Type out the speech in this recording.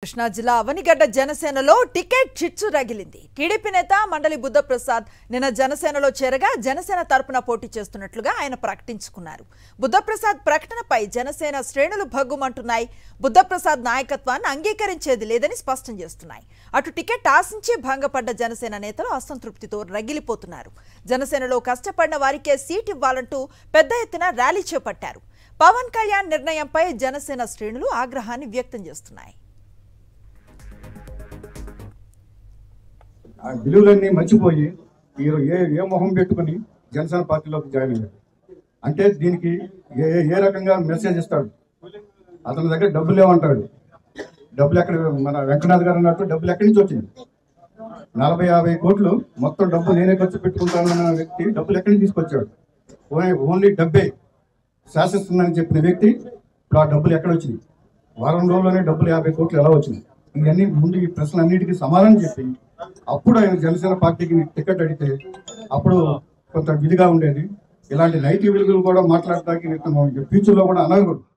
కృష్ణా జిల్లా అవనిగడ్డ జనసేనలో టికెట్ చిచ్చు రగిలింది టీడీపీ నేత మండలి బుద్ధప్రసాద్ నిన్న జనసేనలో చేరగా జనసేన తరపున పోటీ చేస్తున్నట్లుగా ఆయన ప్రకటించుకున్నారు బుద్ధప్రసాద్ ప్రకటనపై జనసేన శ్రేణులు భగ్గుమంటున్నాయి బుద్ధప్రసాద్ నాయకత్వాన్ని అంగీకరించేది లేదని స్పష్టం చేస్తున్నాయి అటు టికెట్ ఆశించి భంగపడ్డ జనసేన నేతలు అసంతృప్తితో రగిలిపోతున్నారు జనసేనలో కష్టపడిన వారికే సీట్ ఇవ్వాలంటూ పెద్ద ఎత్తున ర్యాలీ చేపట్టారు పవన్ కళ్యాణ్ నిర్ణయంపై జనసేన శ్రేణులు ఆగ్రహాన్ని వ్యక్తం చేస్తున్నాయి ఆ విలువలన్నీ మర్చిపోయి మీరు ఏ ఏ మొహం పెట్టుకుని జనసేన పార్టీలోకి జాయిన్ అయ్యారు అంటే దీనికి ఏ ఏ- ఏ రకంగా మెసేజ్ ఇస్తాడు అతని దగ్గర డబ్బులు లేవంటాడు డబ్బులు ఎక్కడ మన వెంకటనాథ్ గారు అన్నట్టు డబ్బులు ఎక్కడి నుంచి వచ్చింది నలభై యాభై కోట్లు మొత్తం డబ్బు నేనే ఖర్చు పెట్టుకుంటానన్న వ్యక్తి డబ్బులు ఎక్కడి నుంచి తీసుకొచ్చాడు ఓన్లీ- ఓన్లీ డబ్బే శాసిస్తుందని చెప్పిన వ్యక్తి ఇప్పుడు ఆ డబ్బులు ఎక్కడ వచ్చింది వారం రోజుల్లోనే డబ్బులు యాభై కోట్లు ఎలా వచ్చింది ఇవన్నీ ముందు ఈ ప్రశ్నలన్నిటికీ సమాధానం చెప్పి అప్పుడు ఆయన జనసేన పార్టీకి టికెట్ అడిగితే అప్పుడు కొంత విధిగా ఉండేది ఇలాంటి నైతిక విలువలు కూడా మాట్లాడడానికి ఫ్యూచర్లో కూడా అనకూడదు